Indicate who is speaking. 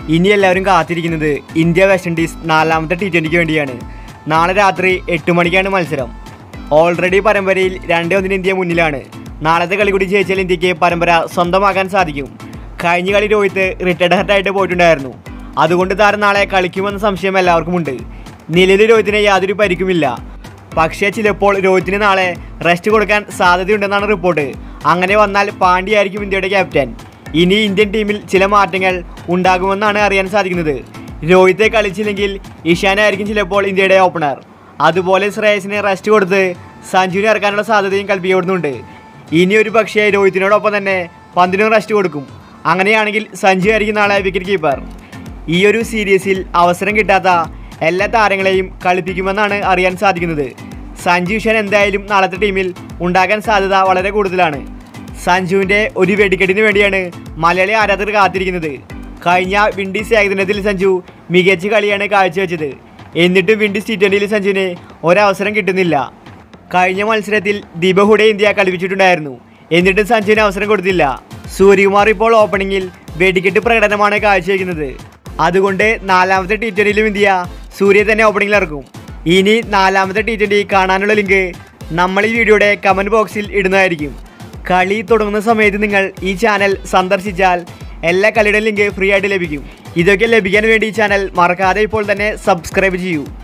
Speaker 1: ഇനി എല്ലാവരും കാത്തിരിക്കുന്നത് ഇന്ത്യ വെസ്റ്റ് ഇൻഡീസ് നാലാമത്തെ ടി ട്വൻ്റിക്ക് വേണ്ടിയാണ് നാളെ രാത്രി എട്ട് മണിക്കാണ് മത്സരം ഓൾറെഡി പരമ്പരയിൽ രണ്ടേ ഒന്നിന് ഇന്ത്യ മുന്നിലാണ് നാളത്തെ കളി കൂടി ജയിച്ചാൽ ഇന്ത്യക്ക് പരമ്പര സ്വന്തമാക്കാൻ സാധിക്കും കഴിഞ്ഞ കളി രോഹിത് റിട്ടയർഡ് ഹർട്ടായിട്ട് പോയിട്ടുണ്ടായിരുന്നു അതുകൊണ്ട് താരം നാളെ കളിക്കുമെന്ന സംശയം എല്ലാവർക്കുമുണ്ട് നിലവിൽ രോഹിത്തിന് യാതൊരു പരിക്കുമില്ല പക്ഷേ ചിലപ്പോൾ രോഹിത്തിന് നാളെ റെസ്റ്റ് കൊടുക്കാൻ സാധ്യതയുണ്ടെന്നാണ് റിപ്പോർട്ട് അങ്ങനെ വന്നാൽ പാണ്ഡ്യയായിരിക്കും ഇന്ത്യയുടെ ക്യാപ്റ്റൻ ഇനി ഇന്ത്യൻ ടീമിൽ ചില മാറ്റങ്ങൾ ഉണ്ടാകുമെന്നാണ് അറിയാൻ സാധിക്കുന്നത് രോഹിത്തെ കളിച്ചില്ലെങ്കിൽ ഇഷാനായിരിക്കും ചിലപ്പോൾ ഇന്ത്യയുടെ ഓപ്പണർ അതുപോലെ ശ്രേയസിന് റെസ്റ്റ് കൊടുത്ത് സഞ്ജുവിനെ ഇറക്കാനുള്ള സാധ്യതയും കൽപ്പിക്കപ്പെടുന്നുണ്ട് ഇനി ഒരു പക്ഷേ രോഹിത്തിനോടൊപ്പം തന്നെ പന്തിനും റെസ്റ്റ് കൊടുക്കും അങ്ങനെയാണെങ്കിൽ സഞ്ജു ആയിരിക്കും നാളെ വിക്കറ്റ് കീപ്പർ ഈ ഒരു സീരീസിൽ അവസരം കിട്ടാത്ത എല്ലാ താരങ്ങളെയും കളിപ്പിക്കുമെന്നാണ് അറിയാൻ സാധിക്കുന്നത് സഞ്ജു ഇഷൻ എന്തായാലും നാളത്തെ ടീമിൽ ഉണ്ടാകാൻ സാധ്യത വളരെ കൂടുതലാണ് സഞ്ജുവിൻ്റെ ഒരു വെടിക്കെട്ടിന് വേണ്ടിയാണ് മലയാളി ആരാധകർ കാത്തിരിക്കുന്നത് കഴിഞ്ഞ വിൻഡീസ് ഏകദിനത്തിൽ സഞ്ജു മികച്ച കളിയാണ് കാഴ്ചവെച്ചത് എന്നിട്ടും വിൻഡീസ് ടി ട്വൻ്റിയിൽ സഞ്ജുവിന് ഒരവസരം കിട്ടുന്നില്ല കഴിഞ്ഞ മത്സരത്തിൽ ദീപഹുഡെ ഇന്ത്യ കളിപ്പിച്ചിട്ടുണ്ടായിരുന്നു എന്നിട്ടും സഞ്ജുവിന് അവസരം കൊടുത്തില്ല സൂര്യകുമാർ ഇപ്പോൾ ഓപ്പണിങ്ങിൽ വെടിക്കെട്ട് പ്രകടനമാണ് കാഴ്ചവെക്കുന്നത് അതുകൊണ്ട് നാലാമത്തെ ടി ട്വൻ്റിയിലും ഇന്ത്യ സൂര്യ തന്നെ ഓപ്പണിങ്ങിൽ ഇറക്കും ഇനി നാലാമത്തെ ടി ട്വൻ്റി കാണാനുള്ള ലിങ്ക് നമ്മൾ ഈ വീഡിയോയുടെ കമൻറ്റ് ബോക്സിൽ ഇടുന്നതായിരിക്കും കളി തുടങ്ങുന്ന സമയത്ത് നിങ്ങൾ ഈ ചാനൽ സന്ദർശിച്ചാൽ എല്ലാ കളിയുടെ ലിങ്ക് ഫ്രീ ആയിട്ട് ലഭിക്കും ഇതൊക്കെ ലഭിക്കാൻ വേണ്ടി ഈ ചാനൽ മറക്കാതെ ഇപ്പോൾ തന്നെ സബ്സ്ക്രൈബ് ചെയ്യൂ